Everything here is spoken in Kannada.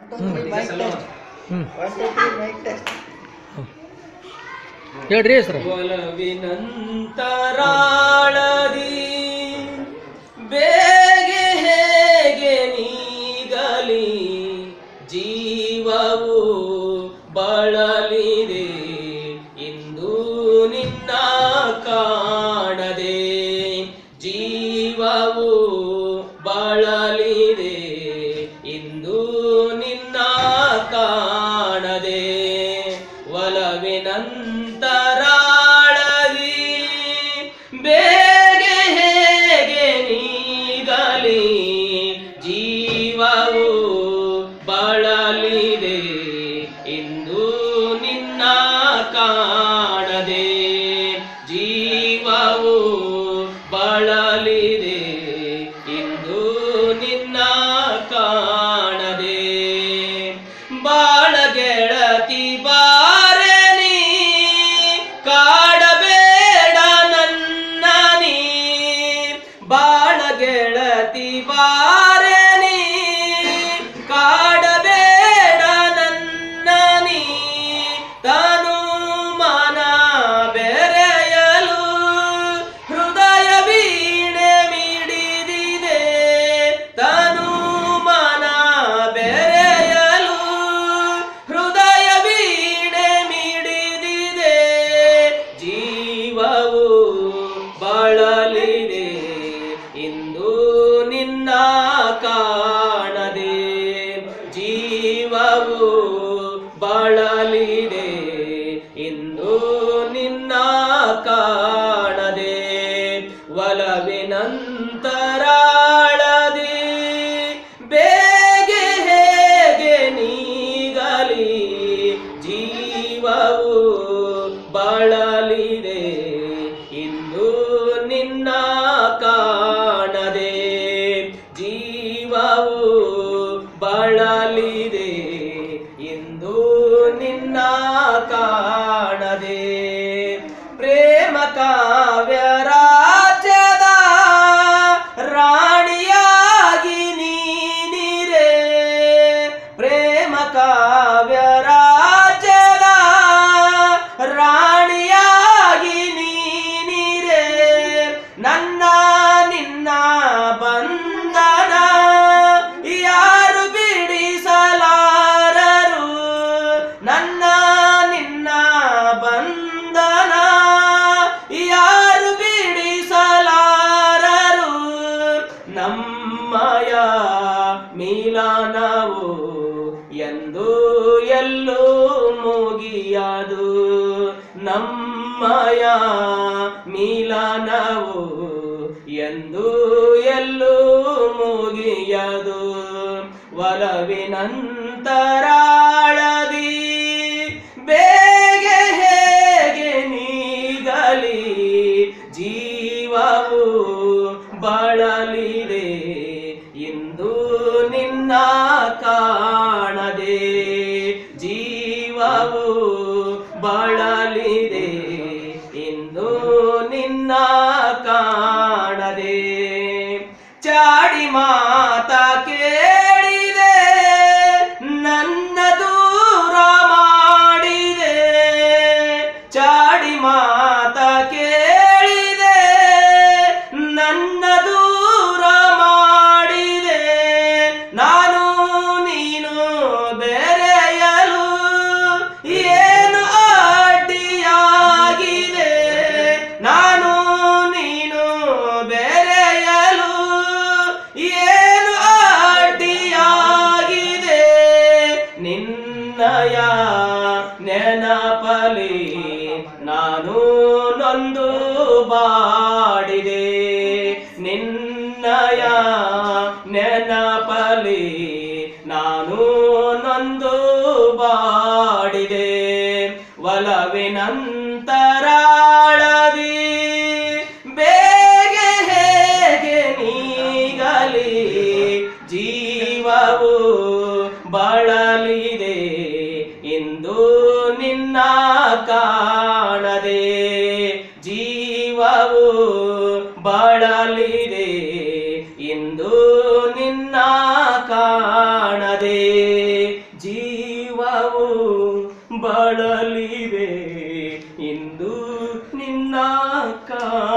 ಹ್ಞೂ ಹೇಳ್ರಿ ಹೆಸ್ರು ಒಲವಿನಂತರಾಳದಿ ಬೇಗೆ ಹೇಗೆ ನೀಗಲಿ ಜೀವವು ಬಳಲಿದೆ ಇಂದು ನಿನ್ನ ಕಾಣದೆ ಜೀವವು ಬಳಲಿದೆ ಇಂದು ನಿನ್ನ ಕಾಣದೆ ಒಲವಿನಂತರಾಳದಿ ಬೇಗೆ ಹೇಗೆ ನೀಗಲಿ ಜೀವವು ಬಳಲಿದೆ ಇಂದು ನಿನ್ನ ಕಾಣದೆ ಜೀವವು ಬಳಲಿದೆ ಇಂದು ನಿನ್ನ ಕಾಣದೆ ಬಾಳ ಗೆಳತಿ ಬಾರೆ ನೀ ಕಾಡಬೇಡ ನನ್ನ ನೀ ಬಾಳ ಗೆಳತಿ ಬಾರೆ ನೀ ಕಾಡಬೇಡ ನನ್ನ ನೀ ತಾನು ಮನ ಬೆರೆಯಲು ಹೃದಯ ವೀಣೆ ಮಿಡಿದಿದೆ ತನು ಮನ ಬೆರೆಯಲು ಹೃದಯ ವೀಣೆ ಮಿಡಿದಿದೆ ಜೀವವು ಬಳಲಿದೆ ಇಂದು ನಿನ್ನ ಕಾಣದೆ ಜೀವವು ಬಳಲಿದೆ ಇಂದು ನಿನ್ನ ಕಾಣದೆ ಒಲವಿನಂತರಾಳದಿ ಬೇಗೆ ಹೇಗೆ ನೀಗಲಿ ಜೀವವು ಬಳಲಿದೆ ಇಂದು ನಿನ್ನ ಕಾಣದೆ ಜೀವವು ಬಳಲಿದೆ ಇಂದು ನಿನ್ನ ಕಾಣದೆ ಪ್ರೇಮ ಕಾವ್ಯ ರಾಜ್ಯದ ರಾಣಿಯಾಗಿ ನೀನಿರೆ ಪ್ರೇಮ ಕಾವ್ಯ ರಾಜ್ಯದ ರಾಣಿಯಾಗಿ ನೀನಿರೆ ನನ್ನ ನಿನ್ನ ಬಂಧನ ಯಾರು ಬಿಡಿಸಲಾರರು ನನ್ನ ನಿನ್ನ ಬಂಧನ ಯಾರು ಬಿಡಿಸಲಾರರು ನಮ್ಮಯ ಮಿಲನವು ಎಂದು ಎಲ್ಲೂ ಮುಗಿಯದು ನಮ್ಮಯ ಮಿಲನವು ಎಂದು ಎಲ್ಲೂ ಮುಗಿಯದು ಒಲವಿನಂತರಾಳದಿ ಬೇಗೆ ಹೇಗೆ ನೀಗಲಿ ಜೀವವು ಬಳಲಿದೆ ಇಂದು ನಿನ್ನ ಕಾಣದೆ ಜೀವವು ಬಳಲಿದೆ ಇಂದು ನಿನ್ನ ಕಾಣದೆ ಚಾಡಿ ಮಾತ ಕೇಳಿದೆ ನನ್ನ ದೂರ ಮಾಡಿದೆ ಚಾಡಿ ಮಾತ ಕೇಳಿದೆ ನನ್ನ ದೂರ ಮಾಡಿದೆ ನಾನು ನೀನು ಬೆರೆಯಲು ಏನು ಅಡ್ಡಿಯಾಗಿದೆ ನಾನು ನೀನು ಬೆರೆಯಲು ಏನು ಅಡ್ಡಿಯಾಗಿದೆ ನಿನ್ನಯ ನೆನಪಲಿ ನಾನು ನೊಂದು ಬಾಡಿದೆ ನಿನ್ನಯ ನೆನಪಲಿ ನಾನು ನೊಂದು ಬಾಡಿದೆ ಒಲವಿನಂತರಾಳದಿ ಬೇಗೆ ಹೇಗೆ ನೀಗಲಿ ಜೀವವು ಬಳಲಿದೆ ಇಂದು ನಿನ್ನ ಕಾಣದೆ ಜೀವವು ಬಳಲಿದೆ ಇಂದು ನಿನ್ನ ಕಾಣದೆ ಜೀವವು ಬಳಲಿವೆ ಇಂದು ನಿನ್ನ ಕಾಣದೆ